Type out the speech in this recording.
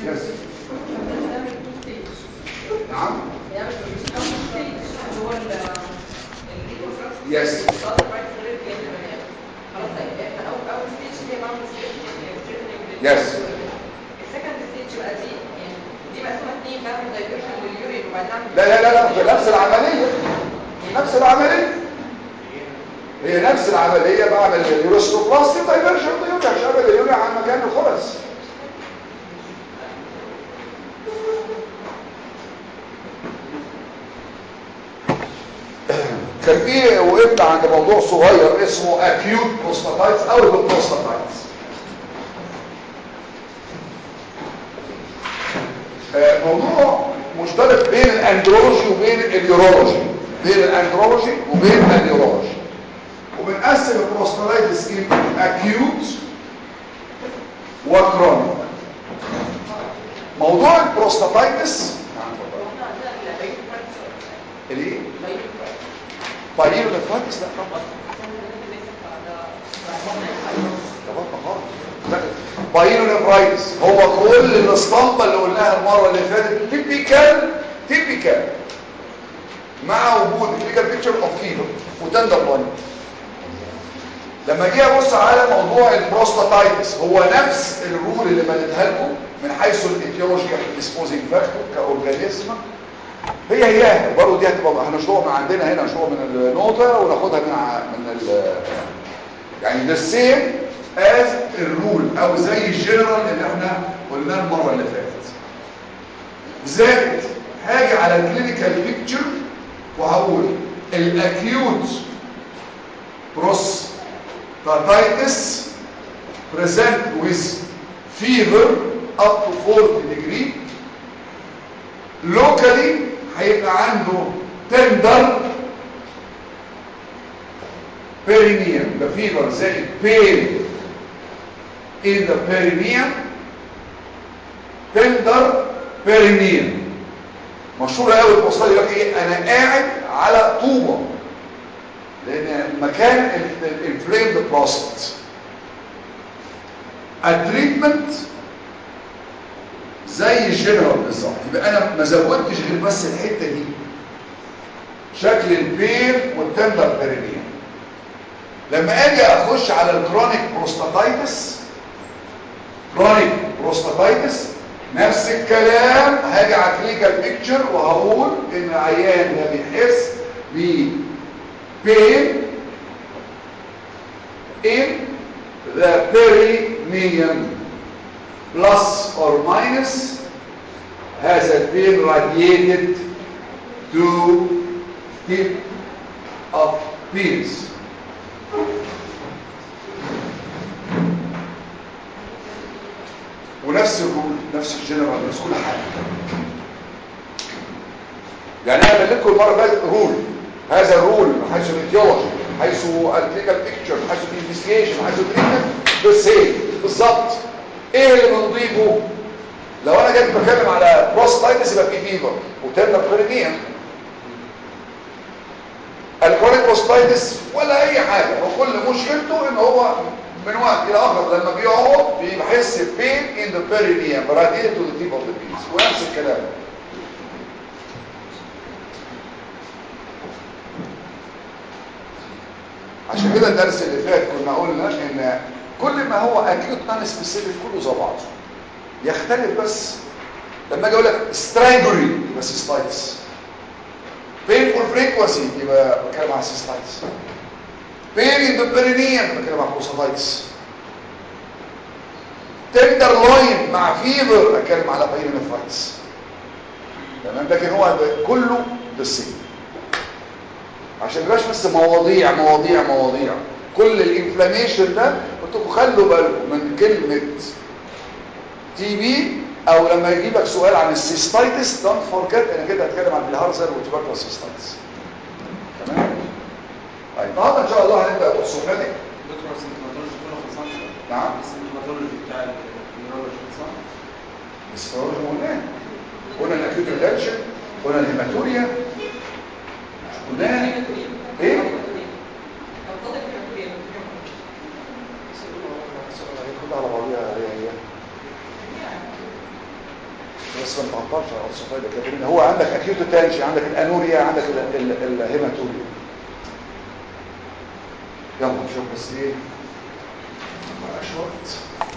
يس نعم يس يس السكند ستيج بقى دي يعني دي مقسومه اتنين بعمل دايفرجن لليورين وبعدين اعمل لا لا لا لا في نفس العملية نفس العملية هي نفس العملية بعمل اليوروستوبلاستي دايفرجن ديوري عشان ابعد اليوري عن مكان الخرس كان في وقفت عند موضوع صغير اسمه acute prostatitis او البروستاتايتس آه، موضوع مشترك بين الاندرولوجي وبين اليورولوجي بين الاندرولوجي وبين اليورولوجي وبنقسم البروستاتايتس الى acute وكرونيك موضوع البروستاتايتس الايه بايلو نفايتس لا طبعا بايلو نفرايتس هو كل الاسطمبه اللي قلناها المره اللي فاتت تيبيكال تيبيكال مع وجود تيبيكال بيكتشر اوف فيفر وتندر لاين لما جه ابص على موضوع البروستاتايتس هو نفس الرول اللي بنتها لكم من حيث الايتيولوجي ديسبوزنج فاكتور كاورجانيزم هي هي برضه دي هتبقى هنشرحها من عندنا هنا نشرحها من النقطه وناخدها من ع... من ال... يعني ده سيم از الرول او زي الجنرال اللي احنا قلناه المره اللي فاتت زائد هاجي على الكلينيكال بيكتشر وهقول الاكيوت prostatitis present with fever up to 40 degree locally هيبقى عنده tender perineum the fever زي pain in the perineum tender perineum مشهورة قوي البوستات يقول لك ايه انا قاعد على طوبة لان مكان الانفليمد بروستات التريتمنت زي الجنرال بالظبط يبقى انا ما زودتش غير بس الحته دي شكل البين والتندر بيرينيا لما اجي اخش على الكرونيك بروستاتايتس كرونيك بروستاتايتس نفس الكلام هاجي على كلينيكال بيكتشر وهقول ان العيان ده بيحس ب pain in the perineum plus or minus has been radiated to tip of penis ونفس الرول نفس الجنرال نفس كل حاجه يعني انا قلت لكم المره اللي فاتت رول هذا الرول من حيث الايديولوجي من حيث الكلينيكال بيكتشر من حيث الانفستيجيشن من حيث التريتمنت بالسيم بالظبط ايه اللي بنضيفه لو انا جيت بتكلم على بروستايتس يبقى في فيفر وتندر بيرينيوم الكرونيك بروستايتس ولا اي حاجه هو كل مشكلته ان هو من وقت الى اخر لما بيقعد بيحس بين ان ذا بيرينيوم راديت تو ذا تيب اوف ذا بيس ونفس الكلام عشان كده الدرس اللي فات كنا قلنا ان كل ما هو اكيوت نون سبيسيفيك كله زي بعضه يختلف بس لما اجي اقول لك سترانجوري يبقى سيستايتس painful frequency يبقى بتكلم على سيستايتس pain in the perineum بتكلم على بروستاتايتس تندر لاين مع فيفر اتكلم على بايلونيفرايتس تمام لكن هو كله بالسيم عشان مبقاش بس مواضيع مواضيع مواضيع كل الانفلاميشن ده قلت لكم خلوا بالكم من كلمه تي بي او لما يجيبك سؤال عن السيستايتس دونت فورجيت انا كده هتكلم عن الهارزر وتبركلوز سيستايتس تمام طيب النهارده ان شاء الله هنبدا بالسوماتيك دكتور السيمتوماتولوجي كله خلصان نعم السيمتوماتولوجي بتاع النيورولوجي خلصان الاسترولوجي قلنا قلنا الاكيوت ريدكشن قلنا الهيماتوريا قلنا ايه كلها على بعضيها هي هي بس ما تعطلش على الصفايده كده هو عندك اكيوت تنشن عندك الانوريا عندك ال- ال- الهيماتوريا يلا نشوف بس ايه ما بقاش وقت